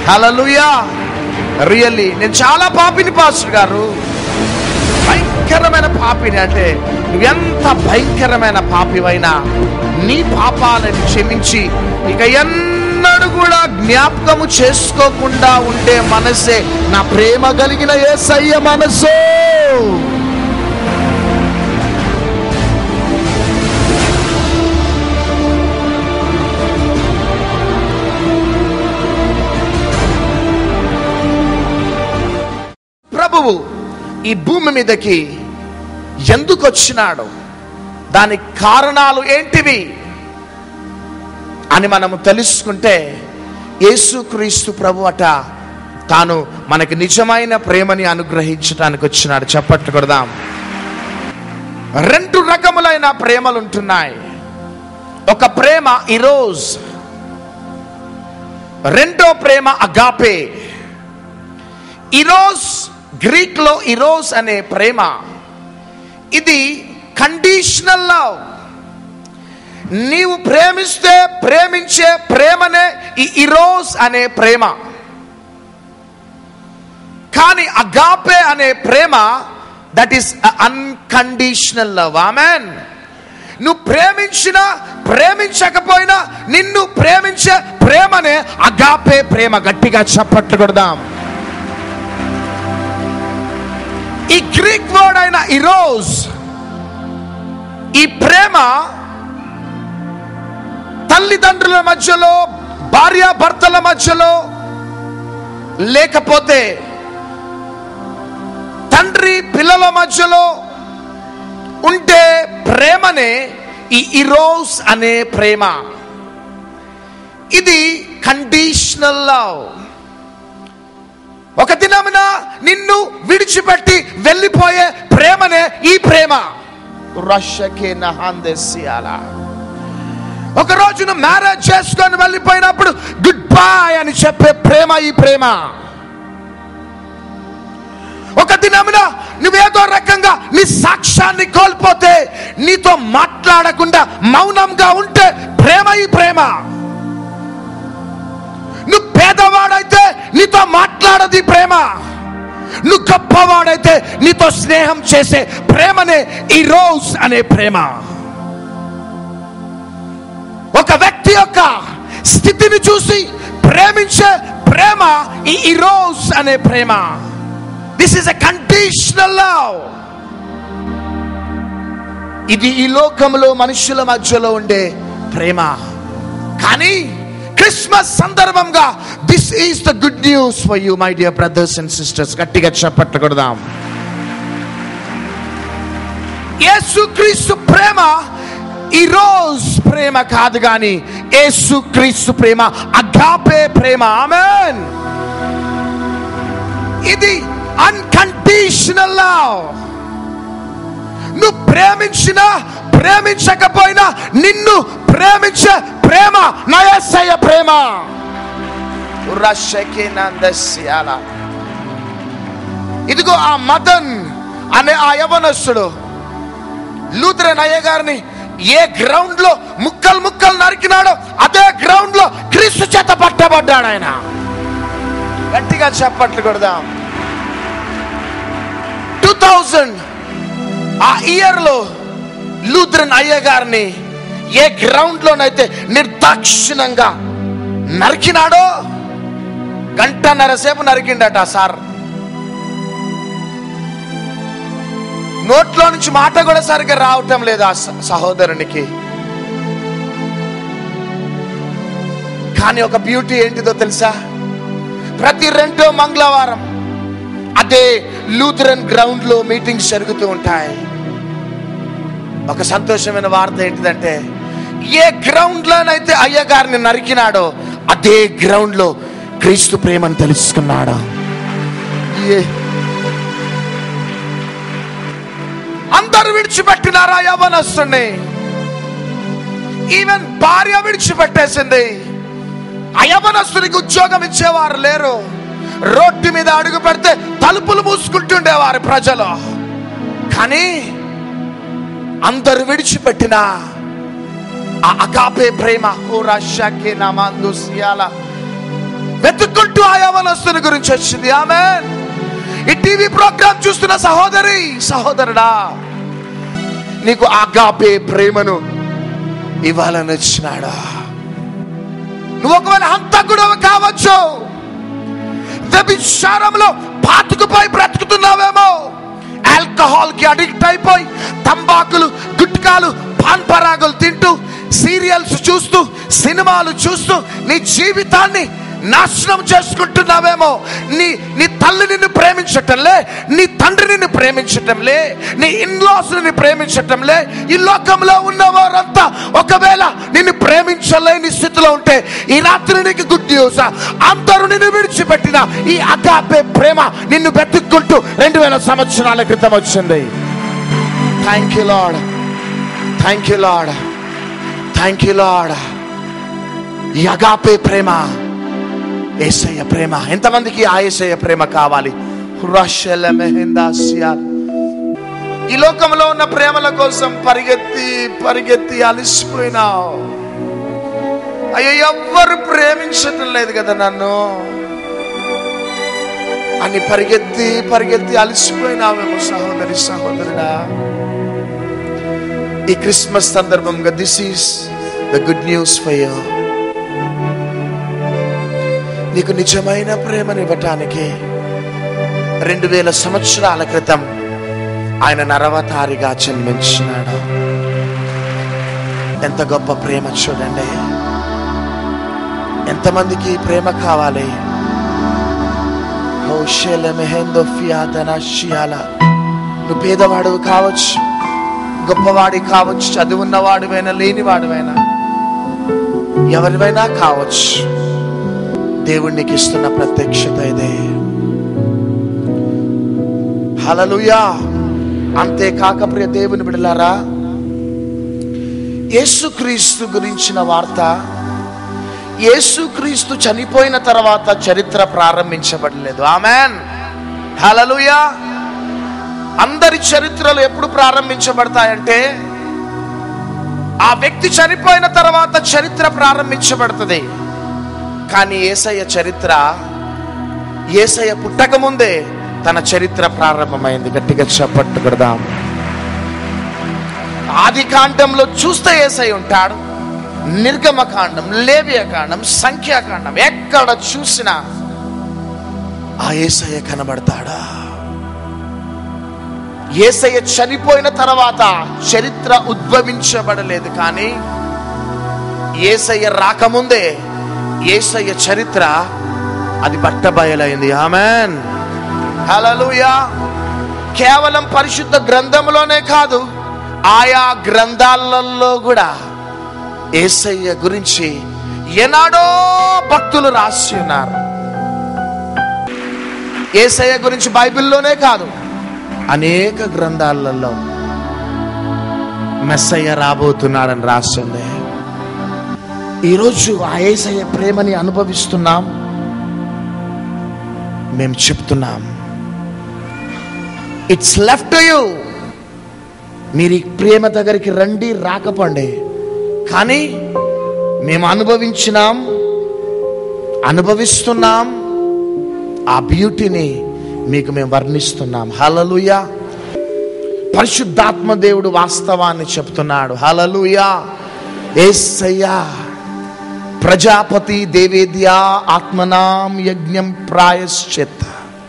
హలలుయా really నేను చాలా పాపిని పాస్టర్ గారు భయంకరమైన పాపిని అంటే నువ్వెంత భయంకరమైన పాపివైనా నీ పాపాలను క్షమించి ఇక ఎన్నడూ కూడా జ్ఞాపకము చేసుకోకుండా ఉండే మనసే నా ప్రేమ కలిగిన ఏసయ్య మనసు ప్రభువు ఈ భూమి మీదకి ఎందుకు వచ్చినాడు దానికి కారణాలు ఏంటివి అని మనము తెలుసుకుంటే యేసుక్రీస్తు ప్రభు అట తాను మనకి నిజమైన ప్రేమని అనుగ్రహించడానికి వచ్చినాడు చప్పట్లు కొడదాం రెండు రకములైన ప్రేమలు ఉంటున్నాయి ఒక ప్రేమ ఇరోజ్ రెండో ప్రేమ అగాపే ఇరోస్ గ్రీక్ లో ఇరోస్ అనే ప్రేమ ఇది కండిషనల్ లవ్ నీవు ప్రేమిస్తే ప్రేమించే ప్రేమనే ఈ ఇరోస్ అనే ప్రేమ కానీ అగాపే అనే ప్రేమ that is unconditional love amen నువ్వు ప్రేమించినా ప్రేమించకపోయినా నిన్ను ప్రేమించే ప్రేమనే అగాపే ప్రేమ గట్టిగా చప్పట్లు కొడదాం ఈ గ్రీక్ వర్డ్ అయిన ఈరోజ్ ఈ ప్రేమ తల్లిదండ్రుల మధ్యలో భార్యాభర్తల మధ్యలో లేకపోతే తండ్రి పిల్లల మధ్యలో ఉంటే ప్రేమనే ఈ ఇరోస్ అనే ప్రేమ ఇది కండిషనల్ లవ్ ఒక దినమున నిన్ను విడిచిపెట్టి వెళ్ళిపోయే ప్రేమనే ఈ ప్రేమ రషకే నహాందేసియాల ఒక రోజున మ్యారేజ్ చేసుకొని వెళ్ళిపోయినప్పుడు గుడ్ బాయ్ అని చెప్పే ప్రేమ ఈ ప్రేమ ఒక దినమున నువ్వేదో రకంగా నీ సాక్ష్యాన్ని కోల్పోతే నీతో మాట్లాడకుండా మౌనంగా ఉంటే ప్రేమ ఈ ప్రేమ నువ్వు పేదవాడైతే నీతో మాట్లాడది ప్రేమ నువ్వు గొప్పవాడైతే నీతో స్నేహం చేసే ప్రేమనే ఈ రోజ్ అనే ప్రేమ ఒక వ్యక్తి యొక్క స్థితిని చూసి ప్రేమించే ప్రేమ ఈ ఇరోస్ అనే ప్రేమ this is a conditional love ఇది ఈ లోకంలో మనుషుల మధ్యలో ఉండే ప్రేమ కానీ క్రిస్మస్ సందర్భంగా this is the good news for you my dear brothers and sisters గట్టిగా చప్పట్లు కొడదాం యేసుక్రీస్తు ప్రేమ ఈ రోజ్ ప్రేమ కాదు కానీ యేసుక్రీస్తు ప్రేమ అగాపే ప్రేమ ఆమెన్ ఇది అన్కండిషనల్ లవ్ నువ్వు ప్రేమించినా ప్రేమించకపోయినా నిన్ను ప్రేమించే ప్రేమ నా యేసయ్య ప్రేమ రషకినందస్యాల. ఇదిగో ఆ మదన్ అనే ఆ యవనస్తుడు లూథరన్ అయ్య గారిని ఏ గ్రౌండ్ లో ముక్కలు ముక్కలు నరికినాడో అదే గ్రౌండ్ లో క్రీస్తు చేత పట్టబడ్డాడు ఆయన గట్టిగా చెప్పట్లు కొడదాం టూ థౌజండ్ ఆ ఇయర్ లో లూథరన్ అయ్య గారిని ఏ గ్రౌండ్ లోనైతే నిర్దాక్షిణంగా నరికినాడో గంటన్నర సేపు నరికిండట ఆ సార్ నోట్లో నుంచి మాట కూడా సరిగ్గా రావటం లేదు ఆ స- సహోదరునికి కానీ ఒక బ్యూటీ ఏంటిదో తెలుసా ప్రతి రెండో మంగళవారం అదే లూథరన్ గ్రౌండ్ లో మీటింగ్స్ జరుగుతూ ఉంటాయి ఒక సంతోషమైన వార్త ఏంటిదంటే ఏ గ్రౌండ్ లోనైతే అయ్య గారిని నరికినాడో అదే గ్రౌండ్ లో క్రీస్తు ప్రేమను తెలుసుకున్నాడు ఏ అందరు విడిచిపెట్టినారా యవనస్తుని ఈవెన్ భార్య విడిచిపెట్టేసింది ఆ యవనస్తునికి ఉద్యోగం ఇచ్చేవారు లేరు రోడ్డు మీద అడుగు పెడితే తలుపులు మూసుకుంటుండేవారు ప్రజలు కానీ అందరు విడిచిపెట్టిన ఆ అగాపే ప్రేమ ఓ రాశాకే నామాందు సియాల వెతుక్కుంటూ ఆ యవనస్తుని గురించి వచ్చింది ఆమె ఈ టీవీ ప్రోగ్రామ్ చూస్తున్న సహోదరి సహోదరుడా నీకు ఆగాపే ప్రేమను ఇవ్వాలని వచ్చినాడా నువ్వు ఒకవేళ హంతకుడు కావచ్చు వ్యభిచారంలో పాతుకుపోయి బ్రతుకుతున్నావేమో ఆల్కహాల్ కి అడిక్ట్ అయిపోయి తంబాకులు గుట్కాలు పాన్ పరాగులు తింటూ సీరియల్స్ చూస్తూ సినిమాలు చూస్తూ నీ జీవితాన్ని నాశనం చేసుకుంటున్నావేమో నీ నీ తల్లి నిన్ను ప్రేమించటంలే నీ తండ్రి నిన్ను ప్రేమించటంలే నీ ఇన్లాస్ నిన్ను ప్రేమించటంలే ఈ లోకంలో ఉన్నవారంతా ఒకవేళ నిన్ను ప్రేమించలేని స్థితిలో ఉంటే ఈ రాత్రి నీకు గుడ్ న్యూస్ అందరూ నిన్ను విడిచిపెట్టిన ఈ అగాపే ప్రేమ నిన్ను వెతుక్కుంటూ రెండు వేల సంవత్సరాల క్రితం వచ్చింది thank you lord thank you lord thank you lord ఈ అగాపే ప్రేమ ఏసయ్య ప్రేమ ఎంతమందికి ఆ ఏసయ్య ప్రేమ కావాలి రషెల మెహందాసియా ఈ లోకంలో ఉన్న ప్రేమల కోసం పరిగెత్తి పరిగెత్తి అలిసిపోయినావు అయ్యో ఎవ్వరు ప్రేమించటం లేదు కదా నన్ను అని పరిగెత్తి పరిగెత్తి అలిసిపోయినావేమో సహోదరి సహోదరుడా ఈ క్రిస్మస్ సందర్భంగా this is the good news for you నీకు నిజమైన ప్రేమనివ్వటానికి రెండు వేల సంవత్సరాల క్రితం ఆయన నరవతారిగా జన్మించినాడు ఎంత గొప్ప ప్రేమ చూడండి ఎంతమందికి ఈ ప్రేమ కావాలి హౌషేల మెహందో ఫియాతన షియాల నువ్వు పేదవాడు కావచ్చు గొప్పవాడి కావచ్చు చదువున్నవాడివైనా లేనివాడివైనా ఎవరివైనా కావచ్చు దేవుడికి ఇస్తున్న ప్రత్యక్షత ఇదే హలలుయా అంతేకాక ప్రియ దేవుని బిడలారా యేసుక్రీస్తు గురించిన వార్త యేసుక్రీస్తు చనిపోయిన తర్వాత చరిత్ర ప్రారంభించబడలేదు ఆమెన్ హలలుయా అందరి చరిత్రలు ఎప్పుడు ప్రారంభించబడతాయంటే ఆ వ్యక్తి చనిపోయిన తర్వాత చరిత్ర ప్రారంభించబడుతుంది కానీ ఏసయ్య చరిత్ర ఏసయ్య పుట్టక ముందే తన చరిత్ర ప్రారంభమైంది గట్టిగా చప్పట్టు కొడదాం ఆది కాండంలో చూస్తే ఏసై ఉంటాడు నిర్గమకాండం లేవ్యకాండం సంఖ్యాకాండం ఎక్కడ చూసినా ఆ ఏసయ్య కనబడతాడా ఏసయ్య చనిపోయిన తర్వాత చరిత్ర ఉద్భవించబడలేదు కానీ ఏసయ్య రాకముందే ఏసయ్య చరిత్ర అది బట్టబయలైంది ఆమెన్ హల్లెలూయా కేవలం పరిశుద్ధ గ్రంథంలోనే కాదు ఆయా గ్రంథాలలో కూడా ఏసయ్య గురించి ఎనాడో భక్తులు రాసి ఉన్నారు ఏసయ్య గురించి బైబిల్లోనే కాదు అనేక గ్రంథాలలో మెస్సయ్య రాబోతున్నాడని రాస్తుంది ఈరోజు ఆ ఏసయ్య ప్రేమని అనుభవిస్తున్నాం మేము చెప్తున్నాం ఇట్స్ లెఫ్ట్ యూ మీరు ఈ ప్రేమ దగ్గరికి రండి రాకపోండి కానీ మేము అనుభవించినాం అనుభవిస్తున్నాం ఆ బ్యూటీని మీకు మేము వర్ణిస్తున్నాం హలలుయా పరిశుద్ధాత్మ దేవుడు వాస్తవాన్ని చెప్తున్నాడు హలలుయా ఏసయ్యా ప్రజాపతి దేవేద్యా ఆత్మనాం యజ్ఞం ప్రాయశ్చిత్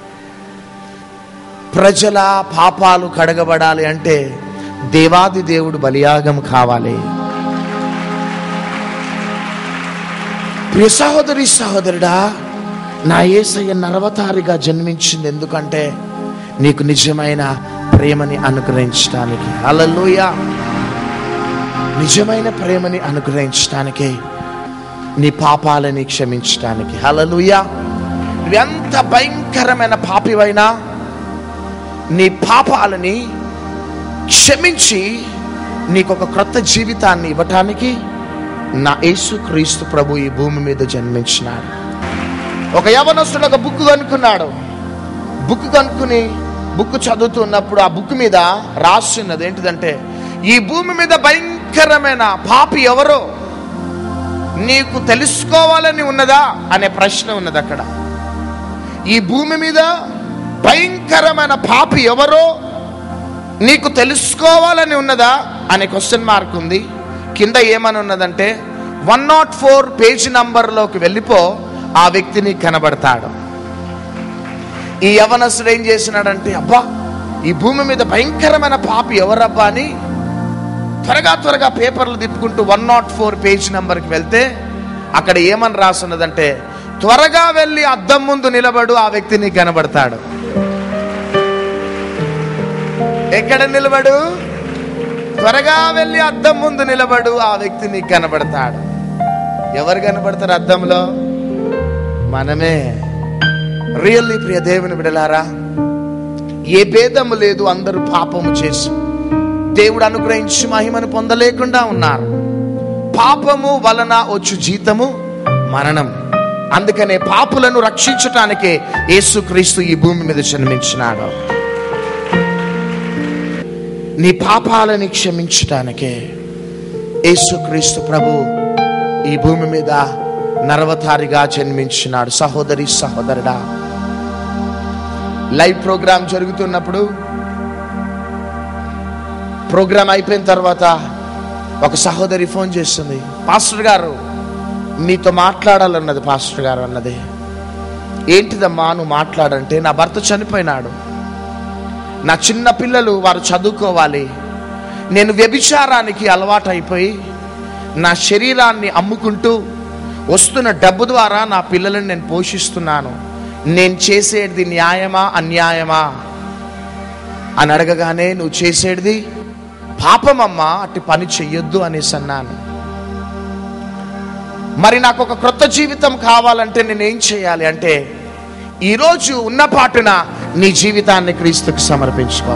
ప్రజల పాపాలు కడగబడాలి అంటే దేవాది దేవుడు బలియాగం కావాలి ప్రియ సహోదరి సహోదరుడా నా ఏసయ్య నరవతారిగా జన్మించింది ఎందుకంటే నీకు నిజమైన ప్రేమని అనుగ్రహించడానికి అలలోయ నిజమైన ప్రేమని అనుగ్రహించడానికి నీ పాపాలని క్షమించడానికి హలలుయ ఎంత భయంకరమైన పాపివైనా నీ పాపాలని క్షమించి నీకు ఒక క్రొత్త జీవితాన్ని ఇవ్వటానికి నా యేసు క్రీస్తు ప్రభు ఈ భూమి మీద జన్మించినాడు ఒక యవనస్తుడు ఒక బుక్ కనుక్కున్నాడు బుక్ కనుక్కుని బుక్ చదువుతున్నప్పుడు ఆ బుక్ మీద రాస్తున్నది ఏంటిదంటే ఈ భూమి మీద భయంకరమైన పాపి ఎవరో నీకు తెలుసుకోవాలని ఉన్నదా అనే ప్రశ్న ఉన్నది అక్కడ ఈ భూమి మీద భయంకరమైన పాపి ఎవరో నీకు తెలుసుకోవాలని ఉన్నదా అనే క్వశ్చన్ మార్క్ ఉంది కింద ఏమని ఉన్నదంటే వన్ నాట్ ఫోర్ పేజ్ నంబర్లోకి వెళ్ళిపో ఆ వ్యక్తి నీకు కనబడతాడు ఈ యవనస్తుడు ఏం చేసినాడంటే అబ్బా ఈ భూమి మీద భయంకరమైన పాపి ఎవరబ్బా అని త్వరగా త్వరగా పేపర్లు తిప్పుకుంటూ వన్ నాట్ ఫోర్ పేజ్ నెంబర్కి వెళ్తే అక్కడ ఏమని రాస్తున్నదంటే త్వరగా వెళ్ళి అద్దం ముందు నిలబడు ఆ వ్యక్తి నీకు కనబడతాడు ఎక్కడ నిలబడు త్వరగా వెళ్ళి అద్దం ముందు నిలబడు ఆ వ్యక్తి నీకు కనబడతాడు ఎవరు కనబడతారు అద్దంలో మనమే రియల్లీ ప్రియ దేవుని బిడలారా ఏ భేదము లేదు అందరూ పాపము చేసి దేవుడు అనుగ్రహించి మహిమను పొందలేకుండా ఉన్నారు పాపము వలన వచ్చు జీతము మరణం అందుకనే పాపులను రక్షించటానికే యేసుక్రీస్తు ఈ భూమి మీద జన్మించినాడు నీ పాపాలని క్షమించటానికే యేసుక్రీస్తు ప్రభు ఈ భూమి మీద నరవతారిగా జన్మించినాడు సహోదరి సహోదరుడా లైవ్ ప్రోగ్రాం జరుగుతున్నప్పుడు ప్రోగ్రాం అయిపోయిన తర్వాత ఒక సహోదరి ఫోన్ చేస్తుంది పాస్టర్ గారు మీతో మాట్లాడాలన్నది పాస్టర్ గారు అన్నది ఏంటిదమ్మా నువ్వు మాట్లాడంటే నా భర్త చనిపోయినాడు నా చిన్న పిల్లలు వారు చదువుకోవాలి నేను వ్యభిచారానికి అలవాటు అయిపోయి నా శరీరాన్ని అమ్ముకుంటూ వస్తున్న డబ్బు ద్వారా నా పిల్లలను నేను పోషిస్తున్నాను నేను చేసేది న్యాయమా అన్యాయమా అని అడగగానే నువ్వు చేసేది పాపమమ్మా అట్టి పని చెయ్యొద్దు అనేసి అన్నాను మరి నాకు ఒక క్రొత్త జీవితం కావాలంటే నేను ఏం చేయాలి అంటే ఈరోజు ఉన్న పాటున నీ జీవితాన్ని క్రీస్తుకు సమర్పించుకో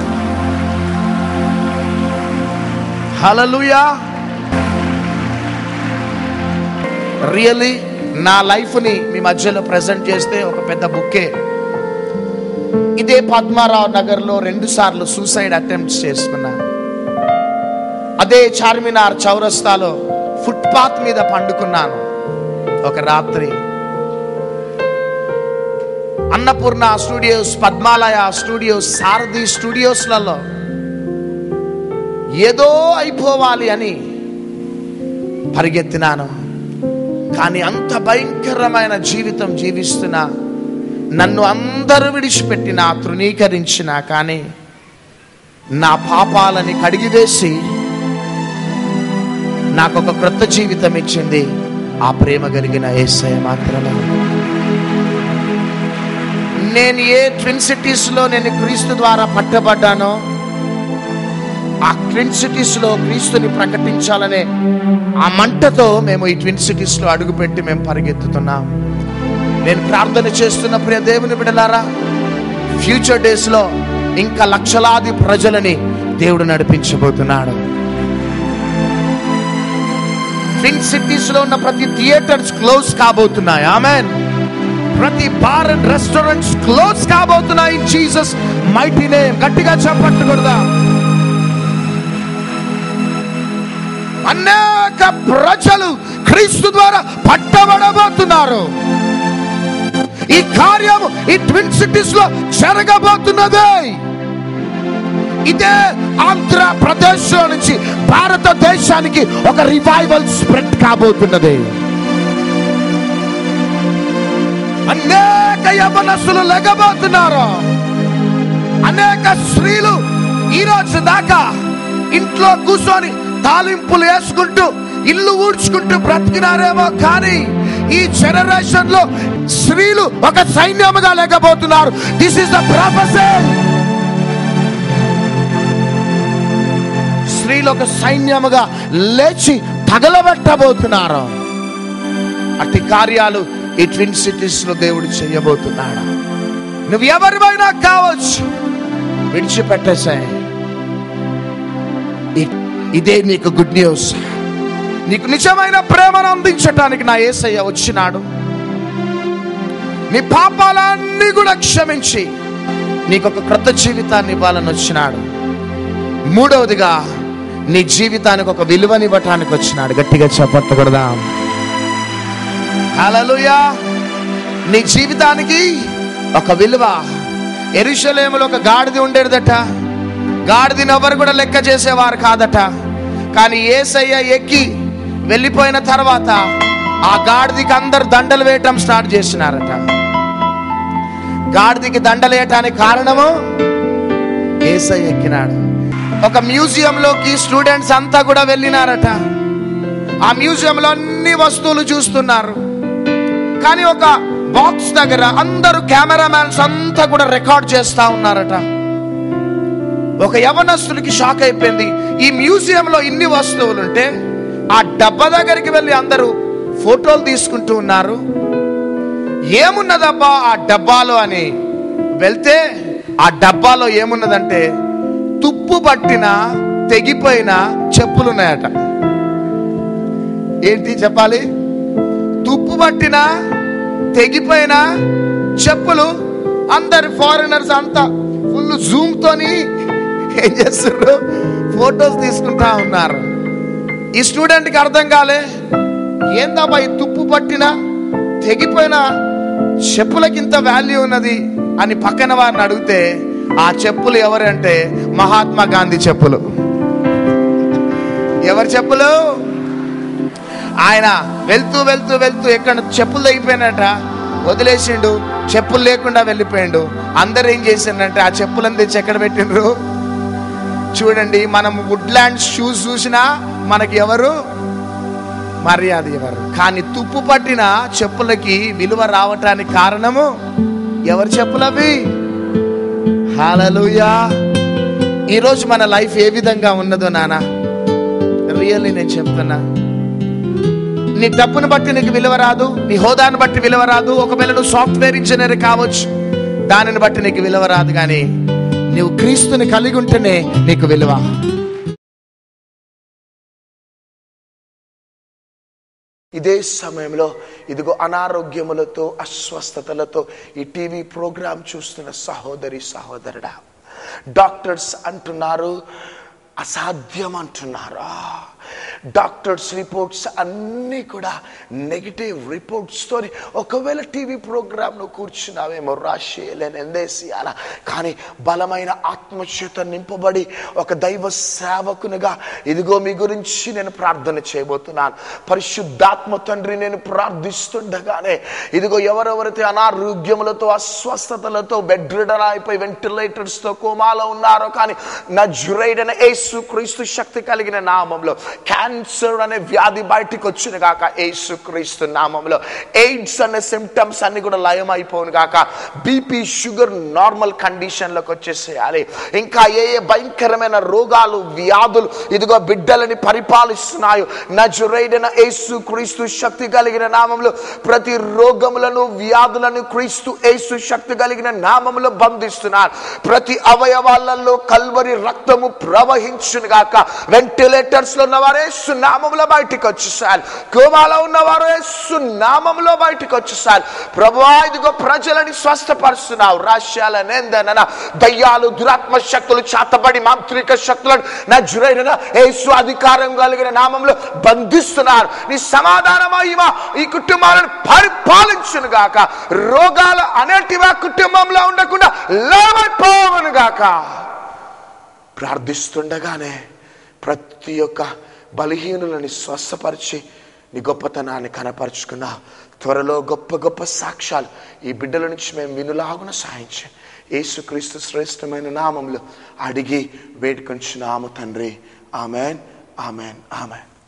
హలలుయా రియల్లీ నా లైఫ్ని మీ మధ్యలో ప్రజెంట్ చేస్తే ఒక పెద్ద బుక్కే ఇదే పద్మారావు నగర్లో రెండు సార్లు సూసైడ్ అటెంప్ట్స్ చేసుకున్నా అదే చార్మినార్ చౌరస్తాలో ఫుట్పాత్ మీద పండుకున్నాను ఒక రాత్రి అన్నపూర్ణ స్టూడియోస్ పద్మాలయ స్టూడియోస్ సారథి స్టూడియోస్లలో ఏదో అయిపోవాలి అని పరిగెత్తినాను కానీ అంత భయంకరమైన జీవితం జీవిస్తున్నా నన్ను అందరూ విడిచిపెట్టినా తృణీకరించినా కానీ నా పాపాలని కడిగివేసి నాకు ఒక క్రొత్త జీవితం ఇచ్చింది ఆ ప్రేమ కలిగిన ఏసయ మాత్రమే నేను ఏ ట్విన్ సిటీస్లో నేను క్రీస్తు ద్వారా పట్టబడ్డానో ఆ ట్విన్ సిటీస్లో క్రీస్తుని ప్రకటించాలనే ఆ మంటతో మేము ఈ ట్విన్ సిటీస్లో అడుగుపెట్టి మేము పరిగెత్తుతున్నాం నేను ప్రార్థన చేస్తున్న ప్రియ దేవుని బిడలారా ఫ్యూచర్ డేస్లో ఇంకా లక్షలాది ప్రజలని దేవుడు నడిపించబోతున్నాడు ట్విన్ సిటీస్ లో ఉన్న ప్రతి థియేటర్స్ క్లోజ్ కాబోతున్నాయి ఆమెన్ ప్రతి బార్ అండ్ రెస్టారెంట్స్ క్లోజ్ కాబోతున్నాయి ఇన్ జీసస్ మైటీ నేమ్ గట్టిగా చెప్పట్టుకూడదా అనేక ప్రజలు క్రీస్తు ద్వారా పట్టబడబోతున్నారు ఈ కార్యం ఈ ట్విన్ సిటీస్ లో జరగబోతున్నదే ఇదే ఆంధ్రప్రదేశ్ నుంచి భారతదేశానికి ఒక రివైవల్ స్ప్రెడ్ కాబోతున్నది అనేక యవనస్తులు లెగబోతున్నారు అనేక స్త్రీలు ఈ రోజు దాకా ఇంట్లో కూర్చొని తాలింపులు వేసుకుంటూ ఇల్లు ఊడ్చుకుంటూ బ్రతికినారేమో కానీ ఈ జనరేషన్ లో స్త్రీలు ఒక సైన్యముగా లేకపోతున్నారు దిస్ ఇస్ ద ప్రొఫెసర్ స్త్రీలు ఒక సైన్యముగా లేచి తగలబెట్టబోతున్నారు అట్టి కార్యాలు ఈ ట్విన్ సిటీస్ లో దేవుడు చేయబోతున్నాడు నువ్వు ఎవరివైనా కావచ్చు విడిచిపెట్టేసాయి ఇదే నీకు గుడ్ న్యూస్ నీకు నిజమైన ప్రేమను అందించటానికి నా ఏసయ్య వచ్చినాడు నీ పాపాలన్నీ కూడా క్షమించి నీకు ఒక క్రొత్త జీవితాన్ని ఇవ్వాలని వచ్చినాడు మూడవదిగా నీ జీవితానికి ఒక విలువనివ్వటానికి వచ్చినాడు గట్టిగా చెప్పట్టకూడదా హల్లెలూయా నీ జీవితానికి ఒక విలువ ఎరుషలేములో ఒక గాడిద ఉండేదట గాడిదని ఎవరు కూడా లెక్క చేసేవారు కాదట కానీ ఏసయ్య ఎక్కి వెళ్ళిపోయిన తర్వాత ఆ గాడిదికి అందరు దండలు వేయటం స్టార్ట్ చేసినారట గాడిదికి దండలు వేయటానికి కారణము ఏసయ్య ఎక్కినాడు ఒక మ్యూజియంలోకి స్టూడెంట్స్ అంతా కూడా వెళ్ళినారట ఆ మ్యూజియంలో అన్ని వస్తువులు చూస్తున్నారు కానీ ఒక బాక్స్ దగ్గర అందరూ కెమెరామ్యాన్స్ అంతా కూడా రికార్డ్ చేస్తా ఉన్నారట ఒక యవనస్తుడికి షాక్ అయిపోయింది ఈ మ్యూజియంలో ఇన్ని వస్తువులు ఉంటే ఆ డబ్బా దగ్గరికి వెళ్ళి అందరూ ఫోటోలు తీసుకుంటూ ఉన్నారు ఏమున్నదబ్బా ఆ డబ్బాలో అని వెళ్తే ఆ డబ్బాలో ఏమున్నదంటే తుప్పు పట్టిన తెగిపోయిన చెప్పులు ఉన్నాయట ఏంటి చెప్పాలి తుప్పు పట్టిన తెగిపోయిన చెప్పులు అందరి ఫారినర్స్ అంతా ఫుల్ జూమ్ తోని ఏం చేస్తున్నారు ఫొటోస్ తీసుకుంటా ఉన్నారు ఈ స్టూడెంట్కి అర్థం కాలే ఏందబ్బా ఈ తుప్పు పట్టిన తెగిపోయిన చెప్పులకి ఇంత వాల్యూ ఉన్నది అని పక్కన వారిని అడిగితే ఆ చెప్పులు ఎవరంటే మహాత్మా గాంధీ చెప్పులు ఎవరి చెప్పులు ఆయన వెళ్తూ వెళ్తూ వెళ్తూ ఎక్కడ చెప్పులు తెగిపోయినట వదిలేసిండు చెప్పులు లేకుండా వెళ్ళిపోయిండు అందరు ఏం చేసిండంటే ఆ చెప్పులను తెచ్చి ఎక్కడ పెట్టిండ్రు చూడండి మనం వుడ్లాండ్ షూస్ చూసినా మనకి ఎవరు మర్యాద ఎవరు కానీ తుప్పు పట్టిన చెప్పులకి విలువ రావటానికి కారణము ఎవరి చెప్పులవి హాలలుయా ఈరోజు మన లైఫ్ ఏ విధంగా ఉన్నదో నానా రియల్లీ నేను చెప్తున్నా నీ డబ్బును బట్టి నీకు విలువ రాదు నీ హోదాను బట్టి విలువ రాదు ఒకవేళ నువ్వు సాఫ్ట్వేర్ ఇంజనీర్ కావచ్చు దానిని బట్టి నీకు విలువ రాదు కానీ నువ్వు క్రీస్తుని కలిగి ఉంటేనే నీకు విలువ ఇదే సమయంలో ఇదిగో అనారోగ్యములతో అస్వస్థతలతో ఈ టీవీ ప్రోగ్రాం చూస్తున్న సహోదరి సహోదరుడా డాక్టర్స్ అంటున్నారు అసాధ్యం అంటున్నారు డాక్టర్స్ రిపోర్ట్స్ అన్నీ కూడా నెగిటివ్ రిపోర్ట్స్తో ఒకవేళ టీవీ ప్రోగ్రాంలో కూర్చున్నావేమో రాశియలేని ఎందేసియాల కానీ బలమైన ఆత్మచేత నింపబడి ఒక దైవ సేవకునిగా ఇదిగో మీ గురించి నేను ప్రార్థన చేయబోతున్నాను పరిశుద్ధాత్మ తండ్రి నేను ప్రార్థిస్తుండగానే ఇదిగో ఎవరెవరైతే అనారోగ్యములతో అస్వస్థతలతో బెడ్ రిడన్ అయిపోయి వెంటిలేటర్స్తో కోమాలో ఉన్నారో కానీ నజురైడన యేసు క్రీస్తు శక్తి కలిగిన నామంలో క్యాన్సర్ అనే వ్యాధి బయటికి వచ్చిన గాక యేసు క్రీస్తు నామంలో ఎయిడ్స్ అనే సిమ్టమ్స్ అన్ని కూడా లయం అయిపోను గాక బీపీ షుగర్ నార్మల్ కండిషన్లోకి వచ్చేసేయాలి ఇంకా ఏ ఏ భయంకరమైన రోగాలు వ్యాధులు ఇదిగో బిడ్డలని పరిపాలిస్తున్నాయో నజురైడన యేసు క్రీస్తు శక్తి కలిగిన నామంలో ప్రతి రోగములను వ్యాధులను క్రీస్తు యేసు శక్తి కలిగిన నామంలో బంధిస్తున్నారు ప్రతి అవయవాలలో కల్వరి రక్తము ప్రవహించును గాక వెంటిలేటర్స్ లో ఉన్నవారే సునామంలో బయటికి వచ్చేసారు కోమాలో ఉన్నవారు సునామంలో బయటికి వచ్చేసారు ప్రభువా ఇదిగో ప్రజలని స్వస్థపరుస్తున్నావు రాష్ట్రాల నేందన దయ్యాలు దురాత్మ శక్తులు చాతబడి మాంత్రిక శక్తులను నా జురైన యేసు అధికారం కలిగిన నామంలో బంధిస్తున్నారు నీ సమాధానం మహిమ ఈ కుటుంబాలను పరిపాలించును గాక రోగాలు అనేటివా కుటుంబంలో ఉండకుండా లేవైపోవును గాక ప్రార్థిస్తుండగానే ప్రతి ఒక్క బలహీనులని స్వస్థపరిచి నీ గొప్పతనాన్ని కనపరుచుకున్నా త్వరలో గొప్ప గొప్ప సాక్ష్యాలు ఈ బిడ్డల నుంచి మేము వినులాగున సాయించి యేసుక్రీస్తు శ్రేష్టమైన నామంలో అడిగి వేడుకొంచున్నాము తండ్రి ఆమెన్ ఆమెన్ ఆమెన్